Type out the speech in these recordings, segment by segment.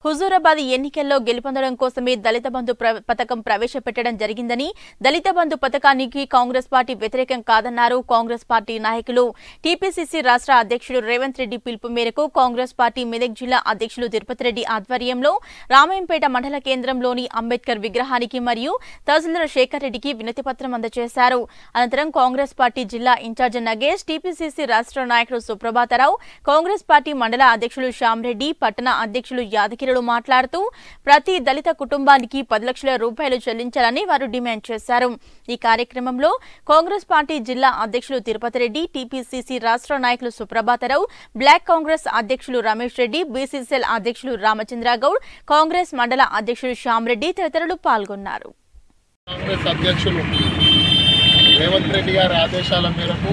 హుజూరాబాద్ ఎన్నికల్లో గెలుపొందడం కోసమే దళిత బంధు ప్ర- పథకం ప్రవేశపెట్టడం జరిగిందని దళిత బంధు పథకానికి కాంగ్రెస్ పార్టీ వ్యతిరేకం కాదన్నారు కాంగ్రెస్ పార్టీ నాయకులు టీపీసీసీ రాష్ట్ర అధ్యక్షుడు రేవంత్ రెడ్డి పిలుపు మేరకు కాంగ్రెస్ పార్టీ మెదక్ జిల్లా అధ్యక్షులు తిరుపతి రెడ్డి ఆధ్వర్యంలో రామాయంపేట మండల కేంద్రంలోని అంబేద్కర్ విగ్రహానికి మరియు తహసీల్దార్ శేఖర్ రెడ్డికి వినతిపత్రం అందజేశారు అనంతరం కాంగ్రెస్ పార్టీ జిల్లా ఇన్ఛార్జ్ నగేష్ టీపీసీసీ రాష్ట్ర నాయకుడు సుప్రభాతరావు కాంగ్రెస్ పార్టీ మండల అధ్యక్షులు శ్యామ్రెడ్డి పట్టణ అధ్యక్షులు యాదగిరులు మాట్లాడుతూ ప్రతి దళిత కుటుంబానికి పది లక్షల రూపాయలు చెల్లించాలని వారు డిమాండ్ చేశారు ఈ కార్యక్రమంలో కాంగ్రెస్ పార్టీ జిల్లా అధ్యక్షులు తిరుపతి రెడ్డి టీపీసీసీ రాష్ట్ర నాయకులు సుప్రభాతరావు బ్లాక్ కాంగ్రెస్ అధ్యక్షులు రమేష్ రెడ్డి బీసీసీఎల్ అధ్యక్షులు రామచంద్రగౌడ్ కాంగ్రెస్ మండల అధ్యక్షులు శ్యామ్రెడ్డి తదితరులు పాల్గొన్నారు కాంగ్రెస్ అధ్యక్షులు రేవంత్ రెడ్డి గారి ఆదేశాల మేరకు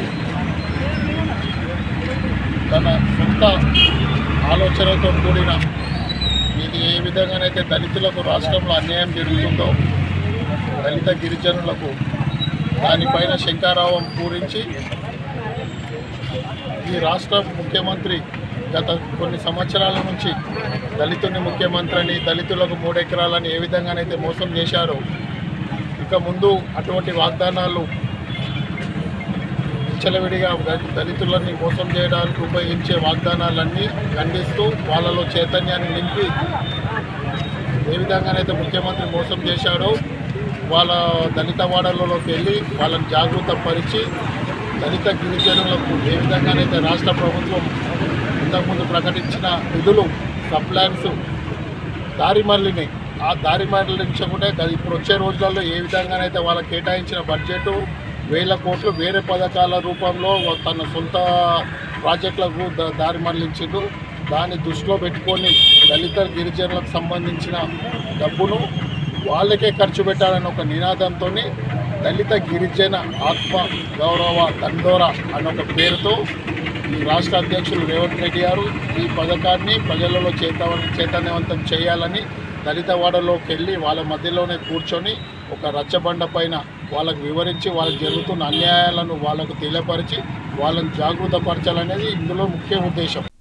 తన సొంత ఆలోచనతో కూడిన ఇది ఏ విధంగానైతే దళితులకు రాష్ట్రంలో అన్యాయం జరుగుతుందో దళిత గిరిజనులకు దానిపైన శంకారావం పూరించి ఈ రాష్ట్ర ముఖ్యమంత్రి గత కొన్ని సంవత్సరాల నుంచి దళితుని ముఖ్యమంత్రి అని దళితులకు మూడు ఎకరాలని ఏ విధంగానైతే మోసం చేశారో ఇక ముందు అటువంటి వాగ్దానాలు విచ్చలవిడిగా ద- దళితులని మోసం చేయడానికి ఉపయోగించే వాగ్దానాలన్నీ ఖండిస్తూ వాళ్ళలో చైతన్యాన్ని నింపి ఏ విధంగానైతే ముఖ్యమంత్రి మోసం చేశాడో వాళ్ళ దళిత వాడలలోకి వెళ్ళి వాళ్ళని జాగృత పరిచి దళిత గిరిజనులకు ఏ విధంగానైతే రాష్ట్ర ప్రభుత్వం ఇంతకుముందు ప్రకటించిన నిధులు సప్లాన్స్ దారి మళ్ళీని ఆ దారి మళ్ళించకుండా గది- ఇప్పుడు వచ్చే రోజులలో ఏ విధంగానైతే వాళ్ళకి కేటాయించిన బడ్జెట్ వేల కోట్లు వేరే పథకాల రూపంలో తన సొంత ప్రాజెక్టులకు ద- దారి మళ్ళించిండు దాన్ని దృష్టిలో పెట్టుకొని దళిత గిరిజనులకు సంబంధించిన డబ్బును వాళ్ళకే ఖర్చు పెట్టాలని ఒక నినాదంతో దళిత గిరిజన ఆత్మ గౌరవ దండోరా అన్న ఒక పేరుతో ఈ రాష్ట్ర అధ్యక్షులు రేవంత్ రెడ్డి గారు ఈ పథకాన్ని ప్రజలలో చేత చైతన్యవంతం చేయాలని దళిత వాడలోకి వెళ్ళి వాళ్ళ మధ్యలోనే కూర్చొని ఒక రచ్చబండ పైన వాళ్ళకు వివరించి వాళ్ళకి జరుగుతున్న అన్యాయాలను వాళ్ళకు తెలియపరిచి వాళ్ళని జాగృతపరచాలనేది ఇందులో ముఖ్య ఉద్దేశం